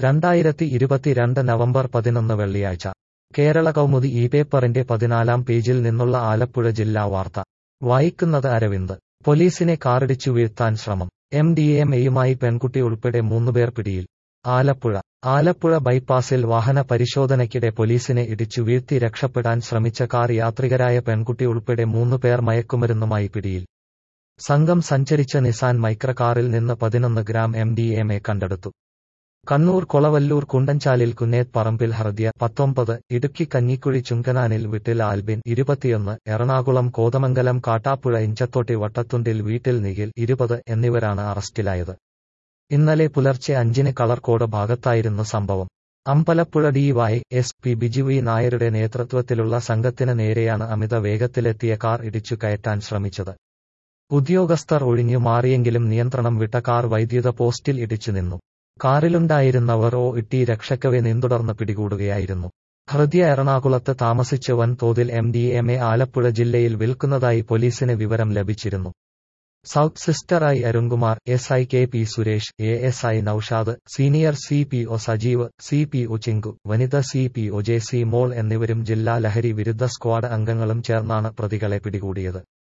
രണ്ടായിരത്തി ഇരുപത്തിരണ്ട് നവംബർ പതിനൊന്ന് വെള്ളിയാഴ്ച കേരള കൗമുദി ഈ പേപ്പറിന്റെ പതിനാലാം പേജിൽ നിന്നുള്ള ആലപ്പുഴ ജില്ലാ വാർത്ത വായിക്കുന്നത് അരവിന്ദ് പോലീസിനെ കാറിടിച്ചു വീഴ്ത്താൻ ശ്രമം എം ഡി എം എയുമായി പെൺകുട്ടി ഉൾപ്പെടെ മൂന്നുപേർ പിടിയിൽ ആലപ്പുഴ ആലപ്പുഴ ബൈപ്പാസിൽ വാഹന പരിശോധനയ്ക്കിടെ പോലീസിനെ ഇടിച്ചു വീഴ്ത്തി രക്ഷപ്പെടാൻ ശ്രമിച്ച കാർ യാത്രികരായ പെൺകുട്ടി ഉൾപ്പെടെ മൂന്നുപേർ മയക്കുമരുന്നുമായി പിടിയിൽ സംഘം സഞ്ചരിച്ച നിസാൻ മൈക്ര കാറിൽ നിന്ന് പതിനൊന്ന് gram M D M A കണ്ടെടുത്തു കണ്ണൂർ കൊളവല്ലൂർ കുണ്ടൻചാലിൽ കുന്നേത് പറമ്പിൽ ഹർദ്യ പത്തൊമ്പത് ഇടുക്കി കഞ്ഞിക്കുഴി ചുങ്കനാനിൽ വിട്ടിൽ ആൽബിൻ ഇരുപത്തിയൊന്ന് എറണാകുളം കോതമംഗലം കാട്ടാപ്പുഴ ഇഞ്ചത്തോട്ടി വട്ടത്തുണ്ടിൽ വീട്ടിൽ നിഖിൽ ഇരുപത് എന്നിവരാണ് അറസ്റ്റിലായത് ഇന്നലെ പുലർച്ചെ അഞ്ചിന് കളർക്കോട് ഭാഗത്തായിരുന്നു സംഭവം Ambalappuzha D Y S P Biju V നായരുടെ നേതൃത്വത്തിലുള്ള സംഘത്തിന് നേരെയാണ് അമിത വേഗത്തിലെത്തിയ കാർ ഇടിച്ചു കയറ്റാൻ ശ്രമിച്ചത് ഉദ്യോഗസ്ഥർ ഒഴിഞ്ഞു മാറിയെങ്കിലും നിയന്ത്രണം വിട്ട കാർ വൈദ്യുത പോസ്റ്റിൽ ഇടിച്ചു നിന്നു കാറിലുണ്ടായിരുന്നവർ ഓ ഇട്ടി രക്ഷക്കവെ നിന്തുടർന്ന് പിടികൂടുകയായിരുന്നു ഹൃദയ എറണാകുളത്ത് താമസിച്ച് വൻതോതിൽ M D M A Alappuzha ജില്ലയിൽ വിൽക്കുന്നതായി പോലീസിന് വിവരം ലഭിച്ചിരുന്നു south sister I Arunkumar S I K P Suresh A S I Naushad senior C P O Sajeev C P O Chinku വനിത C P O J C മോൾ എന്നിവരും ജില്ലാ ലഹരി വിരുദ്ധ സ്ക്വാഡ് അംഗങ്ങളും ചേർന്നാണ് പ്രതികളെ പിടികൂടിയത്